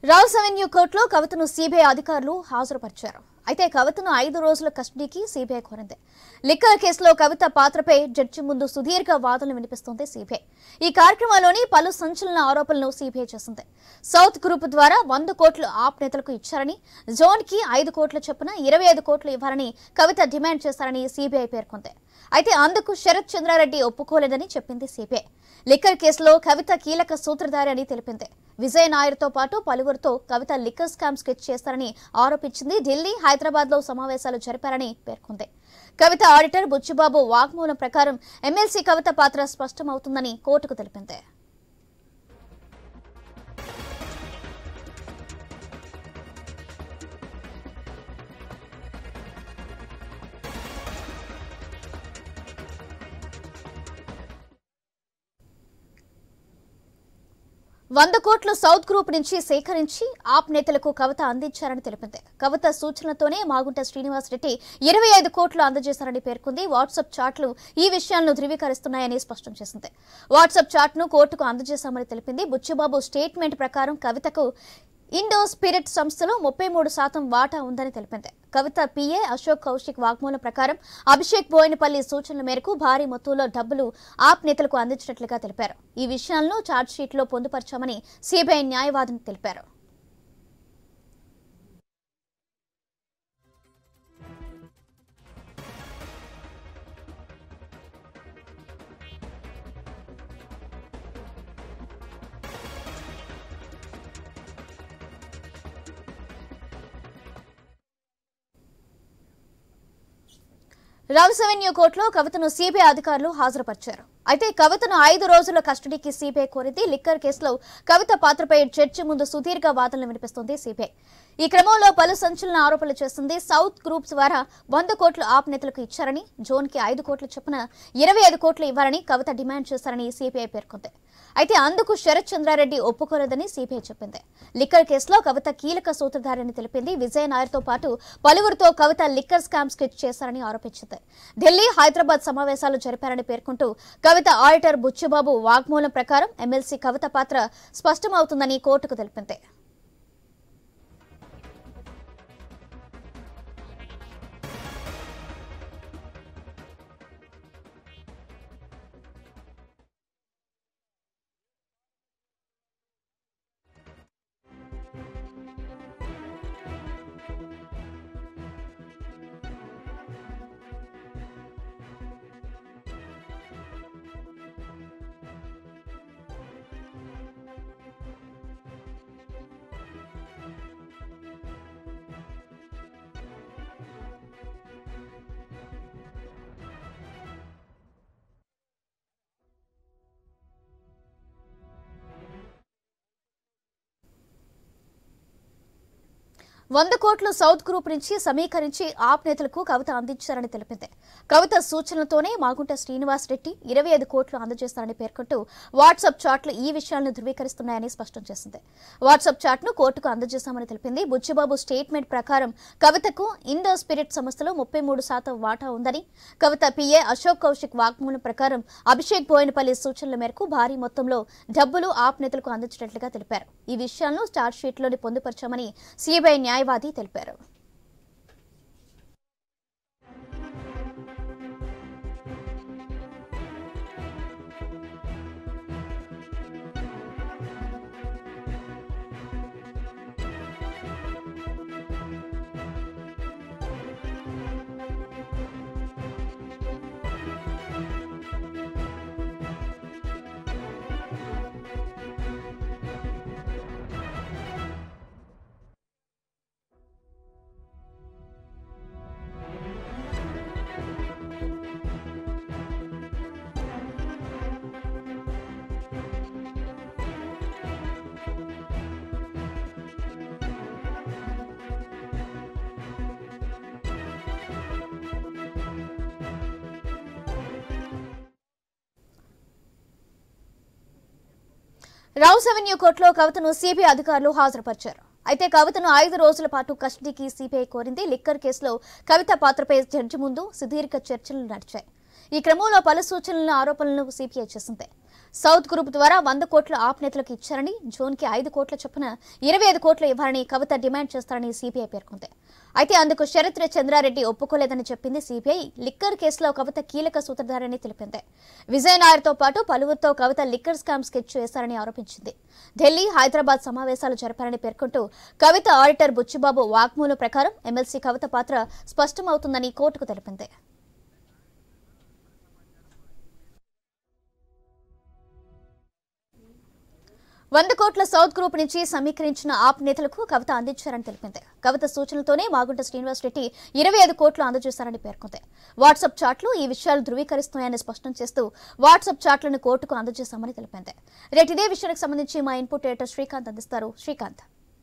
Rao's avenue కోర్టులో కవితను CBI అధికారులు హాజరుపరిచారు అయితే కవితను ఐదు రోజుల కస్టడీకి సిబిఐ కోరింది లిక్కర్ కేసులో కవిత పాత్రపై జడ్జి ముందు సుదీర్ఘ వాదనలు వినిపిస్తోంది సిబిఐ ఈ కార్యక్రమంలోని పలు సంచలన ఆరోపణలను సిబిఐ చేసింది సౌత్ గ్రూప్ ద్వారా వంద కోట్లు ఆప్ నేతలకు ఇచ్చారని జోన్ కి ఐదు కోట్ల చొప్పున ఇరవై ఐదు కోట్లు ఇవ్వాలని కవిత డిమాండ్ చేశారని సిబిఐ పేర్కొంది అయితే అందుకు శరత్ చంద్రారెడ్డి ఒప్పుకోలేదని చెప్పింది సిబిఐ లిక్కర్ కేసులో కవిత కీలక సూత్రధారి అని తెలిపింది విజయ్ నాయర్తో పాటు పలువురితో కవిత లిక్కర్ స్కామ్ స్కెచ్ చేస్తారని ఆరోపించింది ఢిల్లీ హైదరాబాద్ లో సమావేశాలు జరిపారని పేర్కొంది కవిత ఆడిటర్ బుచ్చిబాబు వాగ్మూలం ప్రకారం ఎమ్మెల్సీ కవిత పాత్ర స్పష్టమవుతుందని కోర్టుకు తెలిపింది వంద కోట్లు సౌత్ గ్రూప్ నుంచి సేకరించి ఆప్ నేతలకు కవిత అందించారని తెలిపింది కవిత సూచనలతోనే మాగుంట శ్రీనివాస్ రెడ్డి ఇరవై ఐదు కోట్లు అందజేశారని పేర్కొంది వాట్సాప్ చాట్లు ఈ విషయాలను ధృవీకరిస్తున్నాయని స్పష్టం చేసింది వాట్సాప్ చాట్ను కోర్టుకు అందజేశామని తెలిపింది బుచ్చిబాబు స్టేట్మెంట్ ప్రకారం కవితకు ఇండో స్పిరిట్ సంస్థలో ముప్పై మూడు శాతం వాటా ఉందని తెలిపింది కవిత పిఏ అశోక్ కౌశిక్ వాగ్మూలం ప్రకారం అభిషేక్ బోయినపల్లి సూచనల మేరకు భారీ మొత్తంలో డబ్బులు ఆప్ నేతలకు అందించినట్లుగా తెలిపారు ఈ విషయాలను ఛార్జ్షీట్లో పొందుపరచామని సిబిఐ న్యాయవాదిని తెలిపారు రౌస్ అవెన్యూ కోర్టులో కవితను సిబిఐ అధికారులు హాజరుపరిచారు అయితే కవితను ఐదు రోజుల కస్టడీకి సిబిఐ కోరింది లిక్కర్ కేసులో కవిత పాత్రపై జడ్జి ముందు సుదీర్ఘ వాదనలు వినిపిస్తోంది సిబిఐ ఈ క్రమంలో పలు సంచలన ఆరోపణలు చేస్తుంది సౌత్ గ్రూప్ ద్వారా వంద కోట్లు ఆప్ నేతలకు ఇచ్చారని జోన్ కి ఐదు కోట్ల చొప్పున ఇరవై ఐదు కోట్లు ఇవ్వాలని కవిత డిమాండ్ చేశారని సిబిఐ పేర్కొంది అయితే అందుకు శరత్ చంద్రారెడ్డి ఒప్పుకోలేదని సిబిఐ చెప్పింది లిక్కర్ కేసులో కవిత కీలక సూత్రధారని తెలిపింది విజయ్ నాయర్తో పాటు పలువురితో కవిత లిక్కర్ స్కామ్ స్కెచ్ చేశారని ఆరోపించింది ఢిల్లీ హైదరాబాద్ సమావేశాలు జరిపారని పేర్కొంటూ కవిత ఆడిటర్ బుచ్చిబాబు వాగ్మూలం ప్రకారం ఎమ్మెల్సీ కవిత పాత్ర స్పష్టమవుతుందని కోర్టుకు తెలిపింది వంద కోట్లు సౌత్ గ్రూప్ నుంచి సమీకరించి ఆప్ నేతలకు కవిత అందించారని తెలిపింది కవిత సూచనలతోనే మాగుంట శ్రీనివాస్ రెడ్డి ఇరవై ఐదు కోట్లు అందజేస్తారని పేర్కొంటూ వాట్సాప్ చాట్లు ఈ విషయాలను ధృవీకరిస్తున్నాయని స్పష్టం చేసింది వాట్సాప్ చాట్ను కోర్టుకు అందజేశామని తెలిపింది బుచ్చిబాబు స్టేట్మెంట్ ప్రకారం కవితకు ఇండో స్పిరిట్ సంస్థలో ముప్పై మూడు శాతం వాటా ఉందని కవిత పిఏ అశోక్ కౌశిక్ వాగ్మూలం ప్రకారం అభిషేక్ బోయినపల్లి సూచనల మేరకు భారీ మొత్తంలో డబ్బులు ఆప్ నేతలకు అందించినట్లుగా తెలిపారు ఈ విషయాలను స్టార్ షీట్లోని పొందుపరచామని సిబిఐ న్యాయవాది తెలిపారు రౌస్ అవెన్యూ కోర్టులో కవితను సిబిఐ అధికారులు హాజరుపరిచారు అయితే కవితను ఐదు రోజుల పాటు కస్టడీకి సిబిఐ కోరింది లిక్కర్ కేసులో కవిత పాత్రపై జడ్జి ముందు సుదీర్ఘ చర్చలు నడిచాయి ఈ క్రమంలో పలు సూచనలను ఆరోపణలను సిబిఐ చేసింది సౌత్ గ్రూప్ ద్వారా వంద కోట్ల ఆప్ నేతలకు ఇచ్చారని జోన్కి ఐదు కోట్ల చొప్పున ఇరవై ఐదు కోట్లు ఇవ్వాలని కవిత డిమాండ్ చేస్తారని సిబిఐ పేర్కొంది అయితే అందుకు శరత్ర చంద్రారెడ్డి ఒప్పుకోలేదని చెప్పింది సిబిఐ లిక్కర్ కేసులో కవిత కీలక సూత్రధారని తెలిపింది విజయ్ నాయర్తో పాటు పలువురితో కవిత లిక్కర్ స్కామ్ స్కెచ్ వేశారని ఆరోపించింది ఢిల్లీ హైదరాబాద్ సమావేశాలు జరిపారని పేర్కొంటూ కవిత ఆడిటర్ బుచ్చిబాబు వాగ్మూలం ప్రకారం ఎమ్మెల్సీ కవిత పాత్ర స్పష్టమవుతుందని కోర్టుకు తెలిపింది వంద కోట్ల సౌత్ గ్రూప్ నుంచి సమీకరించిన ఆప్ నేతలకు కవిత అందించారని తెలిపింది కవిత సూచనలతోనే మాగుంట శ్రీనివాస్ రెడ్డి ఇరవై ఐదు కోట్లు అందజేశారని పేర్కొంది వాట్సాప్ చాట్లు ఈ విషయాలు ధృవీకరిస్తున్నాయని స్పష్టం చేస్తూ వాట్సాప్ చాట్లను కోర్టుకు అందజేశామని తెలిపింది రేటు ఇదే విషయానికి సంబంధించి మా ఇన్పుట్ ఎడిటర్ శ్రీకాంత్ అందిస్తారు శ్రీకాంత్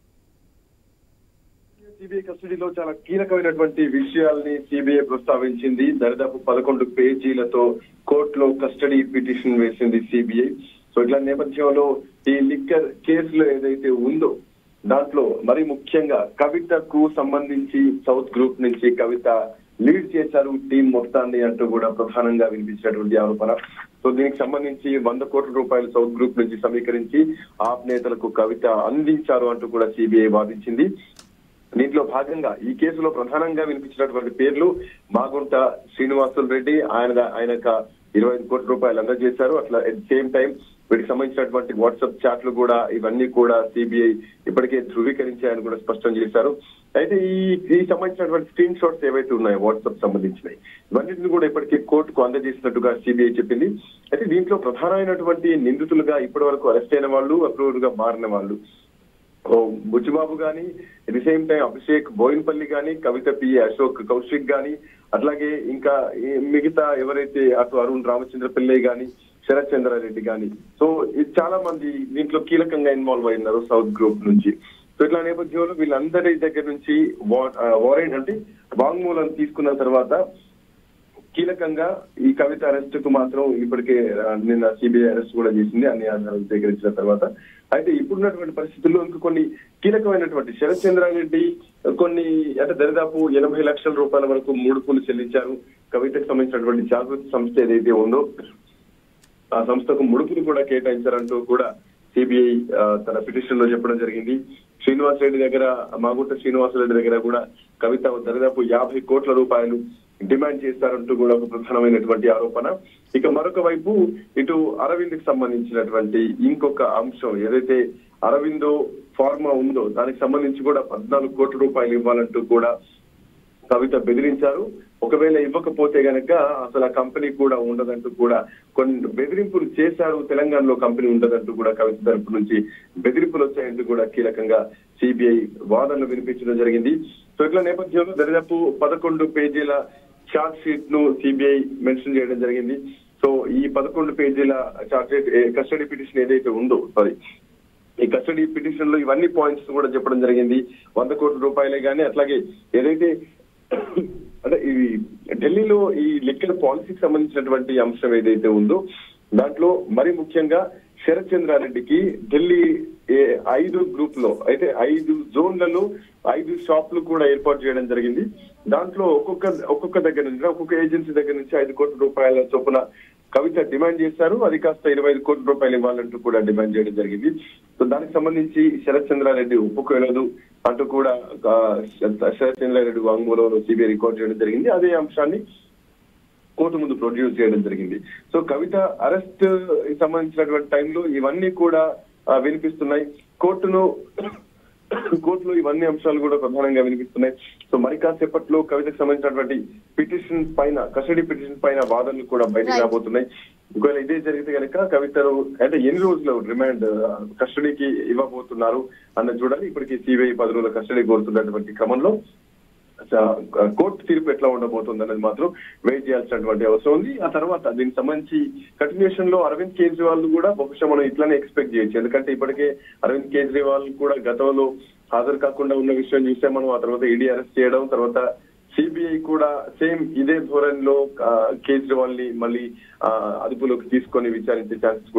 సిబిఐ కస్టడీలో చాలా కీలకమైనటువంటి విషయాల్ని సిబిఐ ప్రస్తావించింది దరిదాపు పదకొండు పేజీలతో కోర్టులో కస్టడీ పిటిషన్ వేసింది సిబిఐ సో ఇట్లా నేపథ్యంలో ఈ లిక్కర్ కేసులో ఏదైతే ఉందో దాంట్లో మరి ముఖ్యంగా కవితకు సంబంధించి సౌత్ గ్రూప్ నుంచి కవిత లీడ్ చేశారు టీం మొత్తాన్ని అంటూ కూడా ప్రధానంగా వినిపించినటువంటి ఆరోపణ సో దీనికి సంబంధించి వంద కోట్ల రూపాయలు సౌత్ గ్రూప్ నుంచి సమీకరించి ఆప్ నేతలకు కవిత అందించారు అంటూ కూడా సిబిఐ వాదించింది దీంట్లో భాగంగా ఈ కేసులో ప్రధానంగా వినిపించినటువంటి పేర్లు మాగుంట శ్రీనివాసులు రెడ్డి ఆయన ఆయనక ఇరవై ఐదు కోట్ల రూపాయలు అందజేశారు అట్లా అట్ సేమ్ టైం వీటికి సంబంధించినటువంటి వాట్సాప్ చాట్లు కూడా ఇవన్నీ కూడా సిబిఐ ఇప్పటికే ధృవీకరించాయని కూడా స్పష్టం చేశారు అయితే ఈ ఈ సంబంధించినటువంటి స్క్రీన్ షాట్స్ ఏవైతే ఉన్నాయో వాట్సాప్ సంబంధించినవి ఇవన్నిటిని కూడా ఇప్పటికే కోర్టుకు అందజేసినట్టుగా సిబిఐ చెప్పింది అయితే దీంట్లో ప్రధానమైనటువంటి నిందితులుగా ఇప్పటి వరకు అరెస్ట్ అయిన వాళ్ళు అప్రూవర్ గా మారిన వాళ్ళు ఓ బుచ్చిబాబు గాని at the same time Abhishek Boinpally గాని కవిత పి అశోక్ కౌశిక్ గాని అట్లాగే ఇంకా ఈ మిగతా ఎవరైతే అటు అరుణ్ రామచంద్ర పిల్లయ్య గాని శరత్ చంద్రారెడ్డి గాని సో ఇది చాలా మంది దీంట్లో కీలకంగా ఇన్వాల్వ్ అయినారు సౌత్ గ్రూప్ నుంచి సో ఇట్లా నేపథ్యంలో వీళ్ళందరి దగ్గర నుంచి వారెంట్ అంటే వాంగ్మూలం తీసుకున్న తర్వాత కీలకంగా ఈ కవిత అరెస్ట్ కు మాత్రం ఇప్పటికే ఆ, నిన్న సిబిఐ అరెస్ట్ కూడా చేసింది అన్ని ఆధారాలు సేకరించిన తర్వాత అయితే ఇప్పుడున్నటువంటి పరిస్థితుల్లో ఇంకా కొన్ని కీలకమైనటువంటి శరత్ చంద్రారెడ్డి కొన్ని అంటే దరిదాపు ఎనభై లక్షల రూపాయల వరకు మూడుపులు చెల్లించారు కవితకు సంబంధించినటువంటి జాగృతి సంస్థ ఏదైతే ఉందో ఆ సంస్థకు ముడుపులు కూడా కేటాయించారంటూ కూడా సిబిఐ తన పిటిషన్ లో చెప్పడం జరిగింది శ్రీనివాస్ రెడ్డి దగ్గర మాగుంట శ్రీనివాస్ రెడ్డి దగ్గర కూడా కవిత దరిదాపు యాభై కోట్ల రూపాయలు డిమాండ్ చేశారంటూ కూడా ఒక ప్రధానమైనటువంటి ఆరోపణ ఇక మరొక వైపు ఇటు అరవింద్ కి సంబంధించినటువంటి ఇంకొక అంశం ఏదైతే అరవిందో ఫార్మా ఉందో దానికి సంబంధించి కూడా పద్నాలుగు కోట్ల రూపాయలు ఇవ్వాలంటూ కూడా కవిత బెదిరించారు ఒకవేళ ఇవ్వకపోతే గనక అసలు ఆ కంపెనీ కూడా ఉండదంటూ కూడా కొన్ని బెదిరింపులు చేశారు తెలంగాణలో కంపెనీ ఉండదంటూ కూడా కవిత తరపు నుంచి బెదిరింపులు వచ్చాయంటూ కూడా కీలకంగా సిబిఐ వాదనలు వినిపించడం జరిగింది సో ఇట్లా నేపథ్యంలో దరిదాపు పదకొండు పేజీల చార్జ్ షీట్ ను సిబిఐ మెన్షన్ చేయడం జరిగింది సో ఈ పదకొండు పేజీల చార్జ్ షీట్ కస్టడీ పిటిషన్ ఏదైతే ఉందో సారీ ఈ కస్టడీ పిటిషన్ లో ఇవన్నీ పాయింట్స్ కూడా చెప్పడం జరిగింది వంద కోట్ల రూపాయలే కానీ అట్లాగే ఏదైతే అంటే ఈ ఢిల్లీలో ఈ లిక్కర్ పాలసీకి సంబంధించినటువంటి అంశం ఏదైతే ఉందో దాంట్లో మరి ముఖ్యంగా శరత్ చంద్రారెడ్డికి ఢిల్లీ ఏ ఐదు గ్రూప్ లో అయితే ఐదు జోన్లలో ఐదు షాపులు కూడా ఏర్పాటు చేయడం జరిగింది దాంట్లో ఒక్కొక్క ఒక్కొక్క దగ్గర నుంచి ఒక్కొక్క ఏజెన్సీ దగ్గర నుంచి ఐదు కోట్ల రూపాయల చొప్పున కవిత డిమాండ్ చేశారు అది కాస్త ఇరవై ఐదు కోట్ల రూపాయలు ఇవ్వాలంటూ కూడా డిమాండ్ చేయడం జరిగింది సో దానికి సంబంధించి శరత్ చంద్రారెడ్డి ఒప్పుకోలేదు అంటూ కూడా ఆ, శరత్ చంద్రారెడ్డి వాంగ్మూలంలో సిబిఐ రికార్డ్ చేయడం జరిగింది అదే అంశాన్ని కోర్టు ముందు ప్రొడ్యూస్ చేయడం జరిగింది సో కవిత అరెస్ట్ సంబంధించినటువంటి టైంలో ఇవన్నీ కూడా ఆ, వినిపిస్తున్నాయి కోర్టును కోర్టులో ఇవన్నీ అంశాలు కూడా ప్రధానంగా వినిపిస్తున్నాయి సో మరి కాసేపట్లో కవితకు సంబంధించినటువంటి పిటిషన్ పైన కస్టడీ పిటిషన్ పైన వాదనలు కూడా బయటకు Right. రాబోతున్నాయి ఒకవేళ ఇదే జరిగితే కనుక కవితను అంటే ఎన్ని రోజులు రిమాండ్ కస్టడీకి ఇవ్వబోతున్నారు అన్నది చూడాలి ఇప్పటికీ సిబిఐ పది రోజుల కస్టడీ కోరుతున్నటువంటి క్రమంలో స- కోర్టు తీర్పు ఎట్లా ఉండబోతుంది అనేది మాత్రం వెయిట్ చేయాల్సినటువంటి అవసరం ఉంది ఆ తర్వాత దీనికి సంబంధించి కంటిన్యూషన్ లో అరవింద్ కేజ్రీవాల్ కూడా బహుశా మనం ఇట్లానే ఎక్స్పెక్ట్ చేయొచ్చు ఎందుకంటే ఇప్పటికే అరవింద్ కేజ్రీవాల్ కూడా గతంలో హాజరు కాకుండా ఉన్న విషయం చూస్తే మనం ఆ తర్వాత ఈడీ అరెస్ట్ చేయడం తర్వాత సిబిఐ కూడా సేమ్ ఇదే ధోరణిలో ఆ, కేజ్రీవాల్ ని మళ్ళీ ఆ, అదుపులోకి తీసుకొని విచారించే ఛాన్సెస్